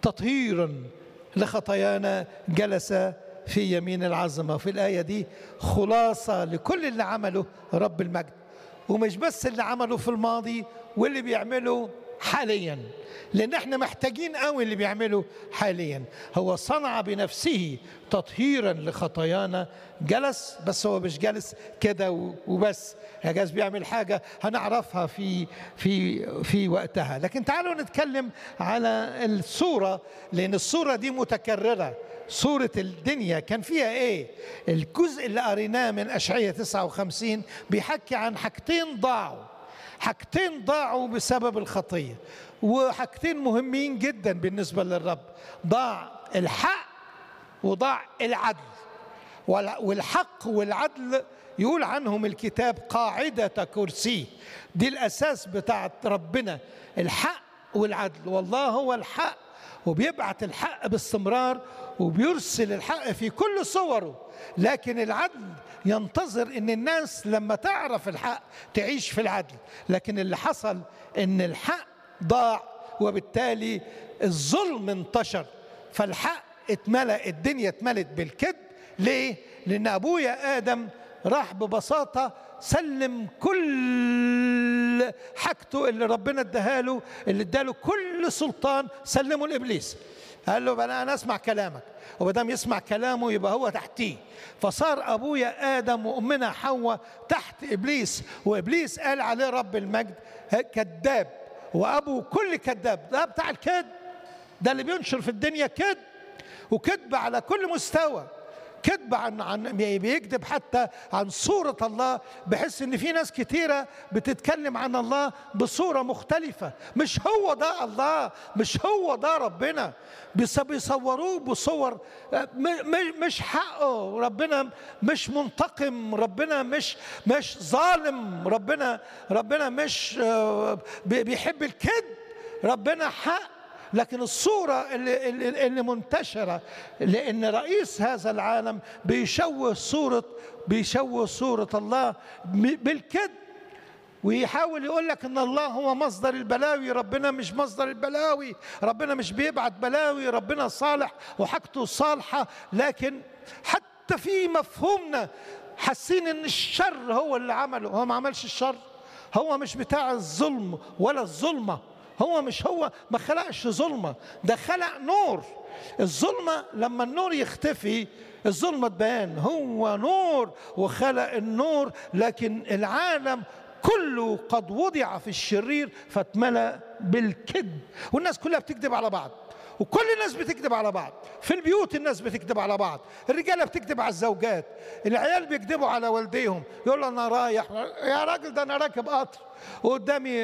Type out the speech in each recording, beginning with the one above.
تطهيرا لخطايانا جلس في يمين العظمه في الايه دي خلاصه لكل اللي عمله رب المجد ومش بس اللي عمله في الماضي واللي بيعمله حاليا لان احنا محتاجين قوي اللي بيعمله حاليا هو صنع بنفسه تطهيرا لخطايانا جلس بس هو مش جالس كده وبس جالس بيعمل حاجه هنعرفها في في في وقتها لكن تعالوا نتكلم على الصوره لان الصوره دي متكرره صورة الدنيا كان فيها ايه الجزء اللي قريناه من أشعية 59 بيحكي عن حاجتين ضاعوا حاجتين ضاعوا بسبب الخطية وحاجتين مهمين جدا بالنسبة للرب ضاع الحق وضاع العدل والحق والعدل يقول عنهم الكتاب قاعدة كرسي دي الأساس بتاعت ربنا الحق والعدل والله هو الحق وبيبعت الحق باستمرار وبيرسل الحق في كل صوره لكن العدل ينتظر ان الناس لما تعرف الحق تعيش في العدل لكن اللي حصل ان الحق ضاع وبالتالي الظلم انتشر فالحق اتملأ الدنيا اتملت بالكذب ليه؟ لأن أبويا آدم راح ببساطة سلم كل حاجته اللي ربنا اداها له اللي اداله كل سلطان سلمه لابليس قال له بقى انا اسمع كلامك وما دام يسمع كلامه يبقى هو تحتيه فصار ابويا ادم وامنا حواء تحت ابليس وابليس قال عليه رب المجد كذاب وابو كل كذاب ده بتاع الكذب ده اللي بينشر في الدنيا كذب وكذب على كل مستوى كذب عن عن بيكذب حتى عن صورة الله بحس إن في ناس كتيرة بتتكلم عن الله بصورة مختلفة مش هو ده الله مش هو ده ربنا بيصوروه بصور مش حقه ربنا مش منتقم ربنا مش مش ظالم ربنا ربنا مش بيحب الكذب ربنا حق لكن الصورة اللي, اللي, اللي منتشرة لأن رئيس هذا العالم بيشوه صورة بيشوه صورة الله بالكذب ويحاول يقول لك ان الله هو مصدر البلاوي ربنا مش مصدر البلاوي ربنا مش بيبعت بلاوي ربنا صالح وحاجته صالحة لكن حتى في مفهومنا حاسين ان الشر هو اللي عمله هو ما عملش الشر هو مش بتاع الظلم ولا الظلمه هو مش هو ما خلقش ظلمة ده خلق نور الظلمة لما النور يختفي الظلمة تبان هو نور وخلق النور لكن العالم كله قد وضع في الشرير فاتملأ بالكذب والناس كلها بتكذب على بعض وكل الناس بتكذب على بعض في البيوت الناس بتكذب على بعض الرجاله بتكذب على الزوجات العيال بيكذبوا على والديهم يقول انا رايح يا راجل ده انا راكب قطر وقدامي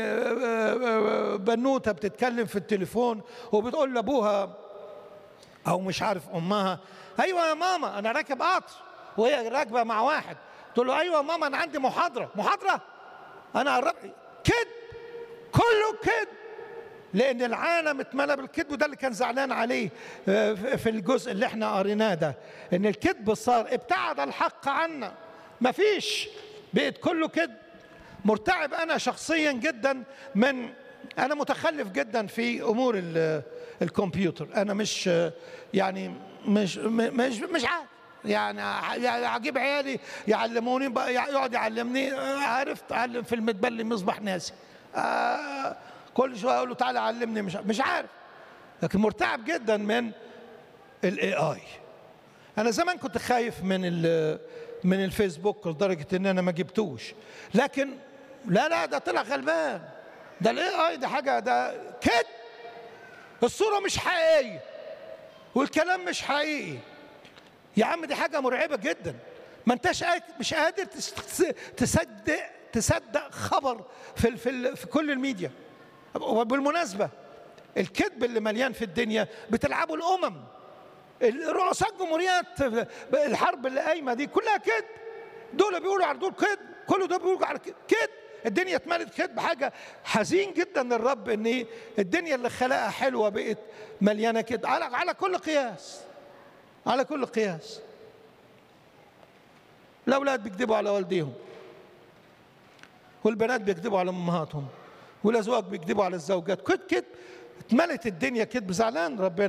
بنوته بتتكلم في التليفون وبتقول لابوها او مش عارف امها ايوه يا ماما انا راكب قطر وهي راكبه مع واحد تقول له ايوه يا ماما انا عندي محاضره محاضره انا قربت كذب كله كذب لان العالم اتملى بالكذب وده اللي كان زعلان عليه في الجزء اللي احنا قريناه ده ان الكذب صار ابتعد الحق عنا مفيش بقت كله كذب مرتعب انا شخصيا جدا من انا متخلف جدا في امور الكمبيوتر انا مش يعني مش مش مش عارف يعني اجيب عيالي يعلموني يقعد يعلمني عرفت اعلم في المتبلي مصباح ناسي آه كل شويه اقول له تعالى علمني مش مش عارف لكن مرتعب جدا من الاي اي انا زمان كنت خايف من من الفيسبوك لدرجه ان انا ما جبتوش لكن لا لا ده طلع غلبان ده الاي اي ده حاجه ده كده الصوره مش حقيقيه والكلام مش حقيقي يا عم دي حاجه مرعبه جدا ما انتش مش قادر تصدق تصدق خبر في في, في كل الميديا وبالمناسبة الكذب اللي مليان في الدنيا بتلعبه الأمم رؤساء الجمهوريات الحرب اللي قايمة دي كلها كذب دول بيقولوا على دول كذب كل دول بيقولوا على كذب الدنيا اتملت كذب حاجة حزين جدا للرب ان الدنيا اللي خلقها حلوة بقت مليانة كذب على على كل قياس على كل قياس الأولاد بيكذبوا على والديهم والبنات بيكذبوا على أمهاتهم والازواج بيكذبوا على الزوجات كد كد اتملت الدنيا كذب زعلان ربنا